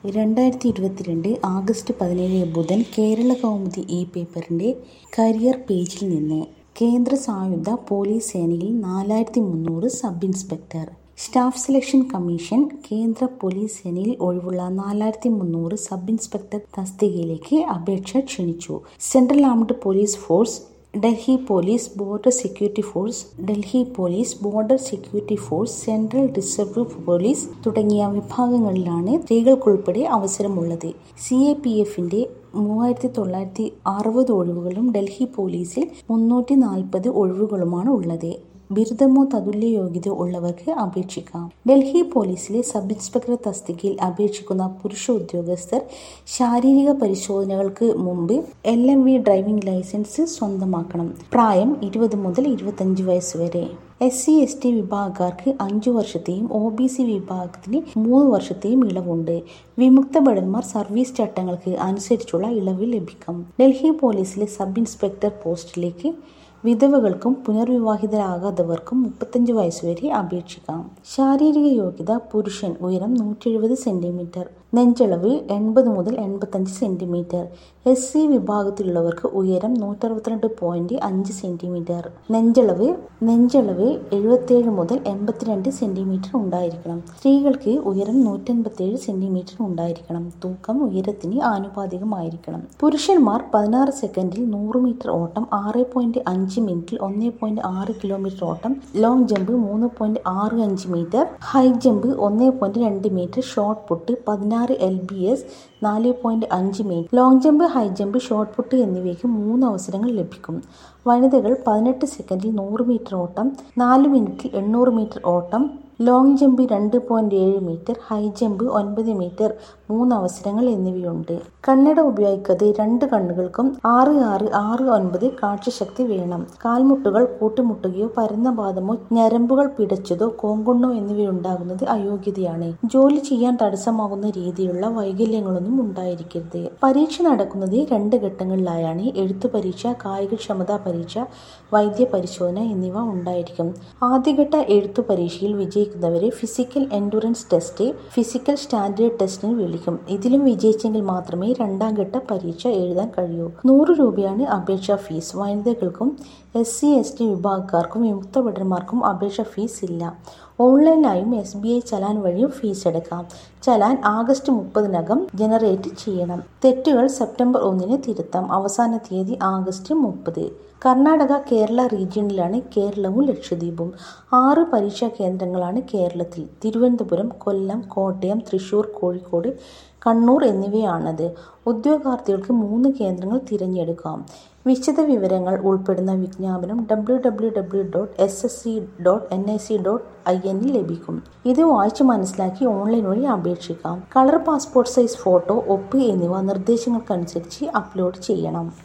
രണ്ടായിരത്തി ഇരുപത്തിരണ്ട് ആഗസ്റ്റ് പതിനേഴ് ബുധൻ കേരള കൗമുദി ഇ പേപ്പറിന്റെ കരിയർ പേജിൽ നിന്ന് കേന്ദ്ര സായുധ പോലീസ് സേനയിൽ നാലായിരത്തി മുന്നൂറ് sub inspector staff selection commission കേന്ദ്ര പോലീസ് സേനയിൽ ഒഴിവുള്ള നാലായിരത്തി മുന്നൂറ് സബ് ഇൻസ്പെക്ടർ തസ്തികയിലേക്ക് അപേക്ഷ ക്ഷണിച്ചു central armed police force Delhi police border security force Delhi police border security force central reserve police തുടങ്ങിയ വിഭാഗങ്ങളിലാണ് സ്ത്രീകൾക്കുൾപ്പെടെ അവസരമുള്ളത് സി എ പി എഫിന്റെ മൂവായിരത്തി തൊള്ളായിരത്തി അറുപത് ഒഴിവുകളും ഡൽഹി പോലീസിൽ മുന്നൂറ്റി നാൽപ്പത് ഒഴിവുകളുമാണ് ഉള്ളത് ബിരുദമോ തതുല്യ യോഗ്യത ഉള്ളവർക്ക് അപേക്ഷിക്കാം ഡൽഹി പോലീസിലെ സബ് ഇൻസ്പെക്ടർ തസ്തികയിൽ അപേക്ഷിക്കുന്ന പുരുഷ ഉദ്യോഗസ്ഥർ ശാരീരിക പരിശോധനകൾക്ക് മുമ്പ് L M V driving licence സ്വന്തമാക്കണം പ്രായം ഇരുപത് മുതൽ ഇരുപത്തഞ്ച് വയസ്സ് വരെ എസ് സി എസ് ടി വിഭാഗക്കാർക്ക് അഞ്ചു വർഷത്തെയും ഒ ബി സി വിഭാഗത്തിന് മൂന്ന് വർഷത്തെയും ഇളവുണ്ട് വിമുക്ത ഭടന്മാർ സർവീസ് ചട്ടങ്ങൾക്ക് അനുസരിച്ചുള്ള ഇളവ് ലഭിക്കും ഡൽഹി പോലീസിലെ സബ് ഇൻസ്പെക്ടർ പോസ്റ്റിലേക്ക് വിധവകൾക്കും പുനർവിവാഹിതരാകാത്തവർക്കും മുപ്പത്തഞ്ച് വയസ്സുവരെ അപേക്ഷിക്കാം ശാരീരിക യോഗ്യത പുരുഷൻ ഉയരം നൂറ്റി എഴുപത് സെന്റിമീറ്റർ നെഞ്ചളവ് എൺപത് മുതൽ എൺപത്തഞ്ച് സെന്റിമീറ്റർ എസ് സി വിഭാഗത്തിലുള്ളവർക്ക് ഉയരം നൂറ്ററുപത്തിരണ്ട് പോയിന്റ് അഞ്ച് സെന്റിമീറ്റർ നെഞ്ചളവ് നെഞ്ചളവ് എഴുപത്തിയേഴ് മുതൽ എൺപത്തിരണ്ട് സെന്റിമീറ്റർ ഉണ്ടായിരിക്കണം സ്ത്രീകൾക്ക് ഉയരം നൂറ്റൻപത്തിയേഴ് സെന്റിമീറ്റർ ഉണ്ടായിരിക്കണം തൂക്കം ഉയരത്തിന് ആനുപാതികമായിരിക്കണം പുരുഷന്മാർ പതിനാറ് സെക്കൻഡിൽ നൂറ് മീറ്റർ ഓട്ടം ആറ് പോയിന്റ് അഞ്ച് മിനിറ്റിൽ ഒന്ന് പോയിന്റ് ആറ് കിലോമീറ്റർ ഓട്ടം ലോങ് ജമ്പ് മൂന്ന് പോയിന്റ് ആറ് അഞ്ച് മീറ്റർ ഹൈ ജമ്പ് ഒന്ന് പോയിന്റ് രണ്ട് മീറ്റർ ഷോർട്ട് പുട്ട് പതിനാറ് എൽ ബി എസ് നാല് പോയിന്റ് അഞ്ച് metre long jump high jump shot put എന്നിവയ്ക്ക് മൂന്ന് അവസരങ്ങൾ ലഭിക്കും വനിതകൾ പതിനെട്ട് സെക്കൻഡിൽ നൂറ് മീറ്റർ ഓട്ടം നാല് മിനിറ്റിൽ എണ്ണൂറ് മീറ്റർ ഓട്ടം ലോങ് ജമ്പ് രണ്ട് പോയിന്റ് ഏഴ് മീറ്റർ ഹൈ ജമ്പ് ഒൻപത് മീറ്റർ മൂന്ന് അവസരങ്ങൾ എന്നിവയുണ്ട് കണ്ണട ഉപയോഗിക്കാതെ രണ്ട് കണ്ണുകൾക്കും ആറ് ആറ് ആറ് ഒൻപത് കാഴ്ചശക്തി വേണം കാൽമുട്ടുകൾ കൂട്ടിമുട്ടുകയോ പരന്ന പാദമോ ഞരമ്പുകൾ പിടച്ചതോ കോങ്കൊണ്ണോ എന്നിവയുണ്ടാകുന്നത് അയോഗ്യതയാണ് ജോലി ചെയ്യാൻ തടസ്സമാകുന്ന രീതിയിലുള്ള വൈകല്യങ്ങളൊന്നും ഉണ്ടായിരിക്കരുത് പരീക്ഷ നടക്കുന്നത് രണ്ട് ഘട്ടങ്ങളിലായാണ് എഴുത്തു പരീക്ഷ കായികക്ഷമതാ പരീക്ഷ വൈദ്യ പരിശോധന എന്നിവ ഉണ്ടായിരിക്കും ആദ്യഘട്ട എഴുത്തു പരീക്ഷയിൽ വിജയിക്കുന്നവരെ physical endurance test physical standard ടെസ്റ്റിന് വിളിക്കും ഇതിലും വിജയിച്ചെങ്കിൽ മാത്രമേ രണ്ടാം ഘട്ട പരീക്ഷ എഴുതാൻ കഴിയൂ നൂറ് രൂപയാണ് അപേക്ഷാ ഫീസ് വനിതകൾക്കും എസ് സി എസ് ടി വിഭാഗക്കാർക്കും വിമുക്ത ഭടന്മാർക്കും അപേക്ഷ ഫീസ് ഇല്ല ഓൺലൈനായും എസ് ബി ഐ ചലാൻ വഴിയും ഫീസ് എടുക്കാം ചലാൻ ആഗസ്റ്റ് മുപ്പതിനകം ജനറേറ്റ് ചെയ്യണം തെറ്റുകൾ സെപ്റ്റംബർ ഒന്നിന് തിരുത്താം അവസാന തീയതി ആഗസ്റ്റ് മുപ്പത് കർണാടക കേരള റീജിയണിലാണ് കേരളവും ലക്ഷദ്വീപും ആറ് പരീക്ഷാ കേന്ദ്രങ്ങളാണ് കേരളത്തിൽ തിരുവനന്തപുരം കൊല്ലം കോട്ടയം തൃശൂർ കോഴിക്കോട് കണ്ണൂർ എന്നിവയാണത് ഉദ്യോഗാർത്ഥികൾക്ക് മൂന്ന് കേന്ദ്രങ്ങൾ തിരഞ്ഞെടുക്കാം വിശദ വിവരങ്ങൾ ഉൾപ്പെടുന്ന വിജ്ഞാപനം W W W dot S S C dot N I C dot I എന്നിൽ ലഭിക്കും ഇത് വായിച്ച് മനസ്സിലാക്കി ഓൺലൈൻ വഴി അപേക്ഷിക്കാം കളർ പാസ്പോർട്ട് സൈസ് ഫോട്ടോ ഒപ്പ് എന്നിവ നിർദ്ദേശങ്ങൾക്കനുസരിച്ച് അപ്ലോഡ് ചെയ്യണം